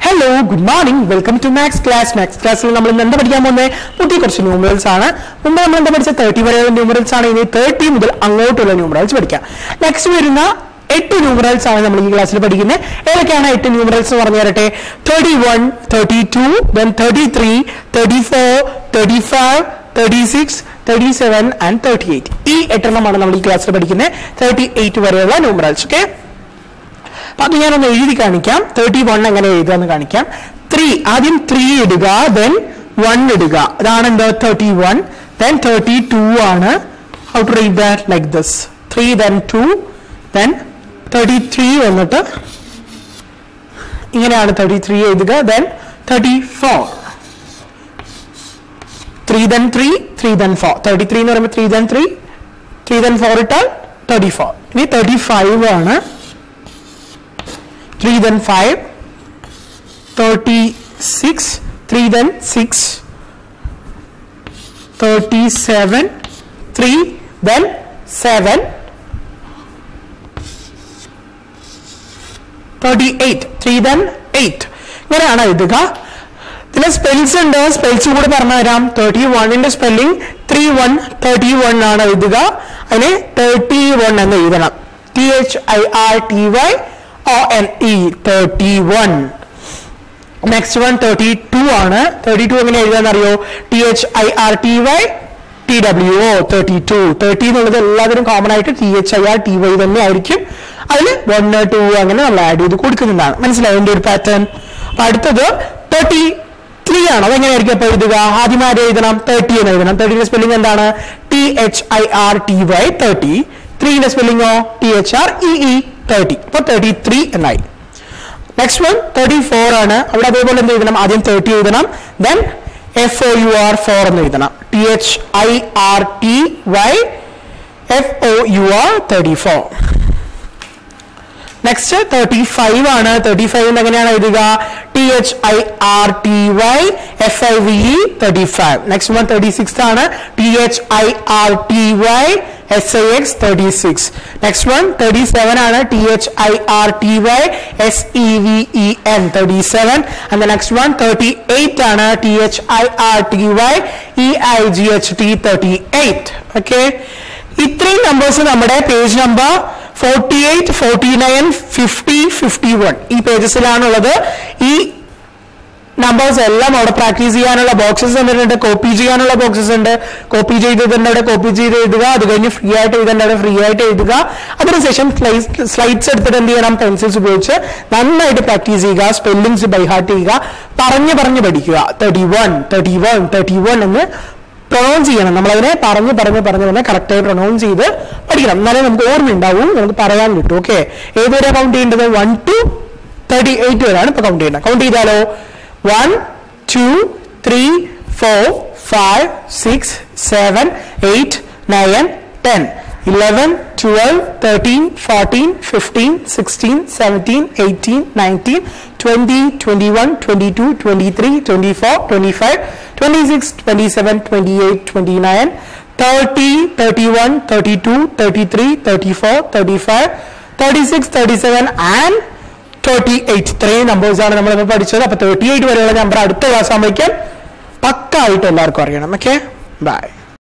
hello good morning welcome to Max class Max ക്ലാസ്സിൽ നമ്മൾ ഇന്ന് എന്താ പഠിക്കാൻ പോകുന്നത് പുതിയ കുറച്ച് ന്യൂമറൽസ് ആണ് മുമ്പ് നമ്മൾ എന്താ പഠിച്ച തേർട്ടി വരെയുള്ള ന്യൂമറൽസ് ആണ് ഇനി തേർട്ടി മുതൽ അങ്ങോട്ടുള്ള ന്യൂമറൽസ് പഠിക്കാം നെക്സ്റ്റ് വരുന്ന എട്ട് ന്യൂമറൽസ് ആണ് നമ്മൾ ഈ ക്ലാസ്സിൽ പഠിക്കുന്നത് ഏതൊക്കെയാണ് എട്ട് ന്യൂമറൽസ് എന്ന് പറഞ്ഞു തരട്ടെ thirty one thirty two then thirty three thirty four thirty five thirty six thirty seven and thirty eight ഈ എട്ടെണ്ണമാണ് നമ്മൾ ഈ ക്ലാസ്സിൽ പഠിക്കുന്നത് തേർട്ടി എയ്റ്റ് വരെയുള്ള ന്യൂമറൽസ് ഓക്കെ അപ്പൊ അത് ഞാനൊന്ന് എഴുതി കാണിക്കാം തേർട്ടി വൺ എങ്ങനെ എഴുതാന്ന് കാണിക്കാം ത്രീ ആദ്യം ത്രീ ഇടുക ദെൻ വൺ ഇടുക അതാണ് എന്താ thirty one then thirty two ആണ് how to read that like this three then two then thirty three വന്നിട്ട് ഇങ്ങനെയാണ് തേർട്ടി ത്രീ എഴുതുക then thirty four three then three three then four thirty three എന്ന് പറയുമ്പോൾ three then three three then four ഇട്ടാൽ thirty four ഇനി thirty five ആണ് 3 then 5 36 3 then 6 37 3 then 7 38 3 then 8 ഇങ്ങനെയാണ് എഴുതുക ഇതിലെ സ്പെൽസ് ഉണ്ട് സ്പെൽസ് കൂടെ പറഞ്ഞു തരാം തേർട്ടി വണ്ണിന്റെ spelling three one thirty one ആണ് എഴുതുക അതിന് തേർട്ടി വൺ എന്ന് എഴുതണം T H I R T Y O N E thirty one next one thirty two ആണ് തേർട്ടി ടു എങ്ങനെ എഴുതാൻ അറിയോ T H I R T Y T W O thirty two thirty എന്നുള്ളത് എല്ലാത്തിനും common ആയിട്ട് T H I R T Y തന്നെ ആയിരിക്കും അതിൽ വൺ ടു അങ്ങനെ നമ്മൾ ആഡ് ചെയ്ത് കൊടുക്കുന്നതാണ് മനസ്സിലായോ എൻ്റെ ഒരു പാറ്റേൺ അപ്പൊ അടുത്തത് തേർട്ടി ത്രീ ആണ് അതെങ്ങനെയായിരിക്കും അപ്പൊ എഴുതുക ആദ്യം ആര് എഴുതണം തേർട്ടി എന്ന് എഴുതണം തേർട്ടിന്റെ സ്പെല്ലിംഗ് എന്താണ് T H I R T Y thirty ത്രീന്റെ സ്പെല്ലിംഗോ T H R E E thirty അപ്പൊ തേർട്ടി ത്രീ എന്നായി നെക്സ്റ്റ് വൺ തേർട്ടി ഫോർ ആണ് അവിടെ അതേപോലെ എന്ത് എഴുതണം ആദ്യം തേർട്ടി എഴുതണം then F O U R four എന്ന് എഴുതണം T H I R T Y F O U R thirty four next thirty five ആണ് തേർട്ടി ഫൈവ് എങ്ങനെയാണ് എഴുതുക T H I R T Y F I V E thirty five next one thirty six ആണ് T H I R T Y S I X thirty six next one thirty seven ആണ് T H I R T Y S E V E N thirty seven and next one thirty eight ആണ് T H I R T Y E I G H T thirty eight okay ഇത്രയും numbers നമ്മുടെ page number forty eight forty nine fifty fifty one ഈ പേജസിലാണുള്ളത് ഈ numbers എല്ലാം അവിടെ practice ചെയ്യാനുള്ള boxes തന്നിട്ടുണ്ട് കോപ്പി ചെയ്യാനുള്ള ബോക്സസ് ഉണ്ട് കോപ്പി ചെയ്തതിന്റെ അവിടെ കോപ്പി ചെയ്ത് എഴുതുക അത് കഴിഞ്ഞ് ഫ്രീ ആയിട്ട് എഴുതേണ്ട അവിടെ ഫ്രീ ആയിട്ട് എഴുതുക അതിനുശേഷം സ്ലൈഡ്സ് എടുത്തിട്ട് എന്ത് ചെയ്യണം പെൻസിൽസ് ഉപയോഗിച്ച് നന്നായിട്ട് പ്രാക്ടീസ് ചെയ്യുക സ്പെല്ലിങ്സ് ബൈഹാർട്ട് ചെയ്യുക പറഞ്ഞ് പറഞ്ഞ് പഠിക്കുക thirty one thirty one thirty one എന്ന് പ്രൊണൗൺസ് ചെയ്യണം നമ്മളതിനെ പറഞ്ഞ് പറഞ്ഞ് പറഞ്ഞ് തന്നെ കറക്റ്റായി പ്രൊണൗൺസ് ചെയ്ത് പഠിക്കണം എന്നാലേ നമുക്ക് ഓർമ്മയുണ്ടാവും നമുക്ക് പറയാൻ കിട്ടും ഓക്കെ ഏതുവരെ കൗണ്ട് ചെയ്യേണ്ടത് വൺ ടു തേർട്ടി എയ്റ്റ് വരെയാണ് ഇപ്പൊ കൗണ്ട് ചെയ്യേണ്ടത് കൗണ്ട് ചെയ്താലോ one two three four five six seven eight nine ten eleven twelve thirteen fourteen fifteen sixteen seventeen eighteen nineteen twenty twenty one twenty two twenty three twenty four twenty five twenty six twenty seven twenty eight twenty nine thirty thirty one thirty two thirty three thirty four thirty five thirty six thirty seven and thirty eight ഇത്രയും numbers ആണ് നമ്മളിപ്പോൾ പഠിച്ചത് അപ്പൊ thirty eight വരെയുള്ള number അടുത്ത class ആകുമ്പോഴേക്കും പക്കായിട്ട് എല്ലാവർക്കും അറിയണം ഓക്കെ ബൈ